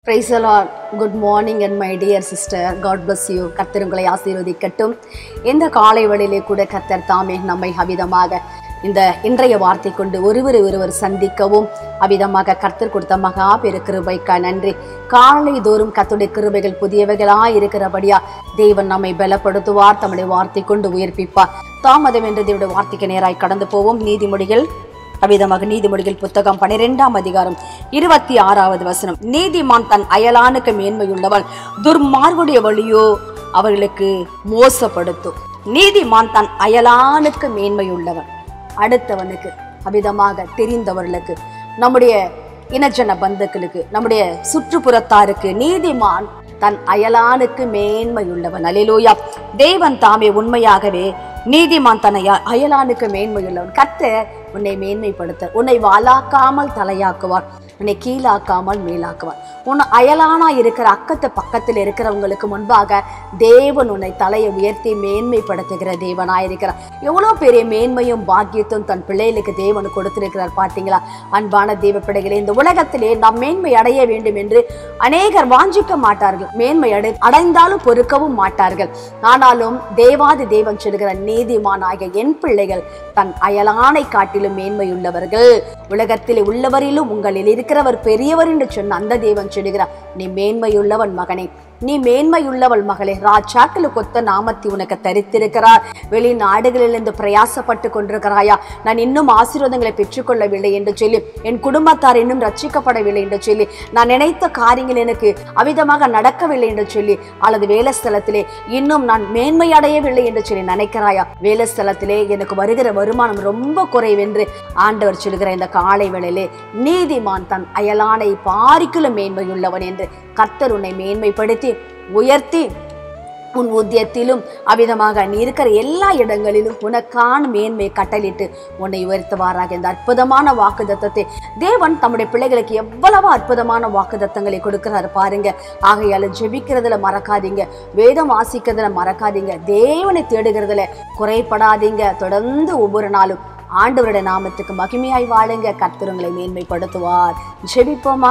price a lot good morning and my dear sister God bless you கர்த்தர் உங்களை ஆசீர்வதிக்கட்டும் இந்த காலை வேளையிலே கூட கர்த்தர் தாமே நம்மை அவிதமாக இந்த இன்றைய வார்த்தை கொண்டு ஒருவர் ஒருவர் சந்திக்கவும் அவிதமாக கர்த்தர் கொடுத்த மகா பெரு கிருபைக்கா நன்றி காலை தோறும் கர்த்தருடைய கிருபைகள் புதியவைகளாய் இருக்கிறபடியா தேவன் நம்மை பலப்படுத்துவார் தம்முடைய வார்த்தை கொண்டு உயிர்ப்பிப்பார் தாமதம் என்று தேவனுடைய வார்த்தைக்கு நேராய் கடந்து போவோம் நீதிமொழிகள் அவ்விதமாக நீதிமொழிகள் புத்தகம் பனிரெண்டாம் அதிகாரம் இருபத்தி ஆறாவது வசனம் நீதிமான் தன் அயலானுக்கு மேன்மையுள்ளவன் துர்மார்குடைய வழியோ அவர்களுக்கு மோசப்படுத்தும் நீதிமான் தன் அயலானுக்கு மேன்மையுள்ளவன் அடுத்தவனுக்கு அவ்விதமாக தெரிந்தவர்களுக்கு நம்முடைய இனஜன பந்துக்களுக்கு நம்முடைய சுற்றுப்புறத்தாருக்கு நீதிமான் தன் அயலானுக்கு மேன்மையுள்ளவன் அலிலூயா தேவன் தாமே உண்மையாகவே நீதிமான் தன் அய- அயலானுக்கு மேன்மையுள்ளவன் கர்த்தர் உன்னை மேன்மைப்படுத்த உன்னை வாலாக்காமல் தலையாக்குவார் உன்னை கீழாக்காமல் மேலாக்குவார் உன் அயலானா இருக்கிற அக்கத்து பக்கத்தில் இருக்கிறவங்களுக்கு முன்பாக தேவன் உன்னை தலையை உயர்த்தி மேன்மைப்படுத்துகிற தேவனா இருக்கிறார் எவ்வளோ பெரிய மேன்மையும் பாக்கியத்தும் தன் பிள்ளைகளுக்கு தேவன் கொடுத்திருக்கிறார் பார்த்தீங்களா அன்பான தேவ பிள்ளைகளே இந்த உலகத்திலே நாம் மேன்மை அடைய வேண்டும் என்று அநேகர் வாஞ்சிக்க மாட்டார்கள் மேன்மை அடை அடைந்தாலும் பொறுக்கவும் மாட்டார்கள் ஆனாலும் தேவாதி தேவன் சொல்கிற நீதிமானாகிய என் பிள்ளைகள் தன் அயலானை காட்டிலும் மேன்மையுள்ளவர்கள் உலகத்திலே உள்ளவரிலும் உங்களில் இருக்கிறவர் பெரியவர் என்று சொன்ன அந்த தேவன் சொல்லுகிறார் நீ மேன்மையுள்ளவன் மகனே நீ மேன்மையுள்ளவள் மகளே ராஜாக்களுக்கு ஒத்த நாமத்தை உனக்கு தரித்திருக்கிறார் வெளிநாடுகளிலிருந்து பிரயாசப்பட்டு கொண்டிருக்கிறாயா நான் இன்னும் ஆசீர்வாதங்களை பெற்றுக்கொள்ளவில்லை என்று சொல்லி என் குடும்பத்தார் இன்னும் ரட்சிக்கப்படவில்லை என்று சொல்லி நான் நினைத்த காரியங்கள் எனக்கு அவிதமாக நடக்கவில்லை என்று சொல்லி அல்லது வேலை ஸ்தலத்திலே இன்னும் நான் மேன்மை அடையவில்லை என்று சொல்லி நினைக்கிறாயா வேலை ஸ்தலத்திலே எனக்கு வருகிற வருமானம் ரொம்ப குறைவென்று ஆண்டவர் சொல்கிற இந்த காலை வேளையிலே நீதிமான் தன் அயலானை பாரிக்கிலும் மேன்மையுள்ளவன் என்று கர்த்தர் உன்னை மேன்மைப்படுத்தி உயர்த்தி உன் உத்தியத்திலும் அவ்விதமாக நீ இருக்கிற எல்லா இடங்களிலும் உனக்கான மேன்மை கட்டளிட்டு உன்னை உயர்த்துவாராக இந்த அற்புதமான வாக்குதத்தத்தை தேவன் தம்முடைய பிள்ளைகளுக்கு எவ்வளவு அற்புதமான வாக்குதத்தங்களை கொடுக்கிறாரு பாருங்க ஆகையால ஜெபிக்கிறதுல மறக்காதீங்க வேதம் வாசிக்கிறதுல மறக்காதீங்க தேவனை தேடுகிறதுல குறைபடாதீங்க தொடர்ந்து ஒவ்வொரு நாளும் ஆண்டவருடைய நாமத்துக்கு மகிமையாய் வாழுங்க கர்த்தர் உங்களை மேன்மைப்படுத்துவார் ஜெபிப்போமா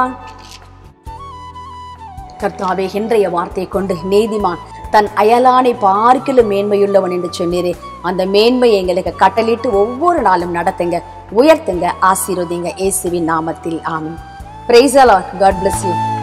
கர்த்தாவே இன்றைய வார்த்தை கொண்டு நீதிமான் தன் அயலானை பார்க்கிலும் மேன்மையுள்ளவன் என்று சொன்னீரே அந்த மேன்மையை எங்களுக்கு கட்டளிட்டு ஒவ்வொரு நாளும் நடத்துங்க உயர்த்துங்க ஆசீர்வதிங்க இயேசுவின் நாமத்தில் amen praise God bless you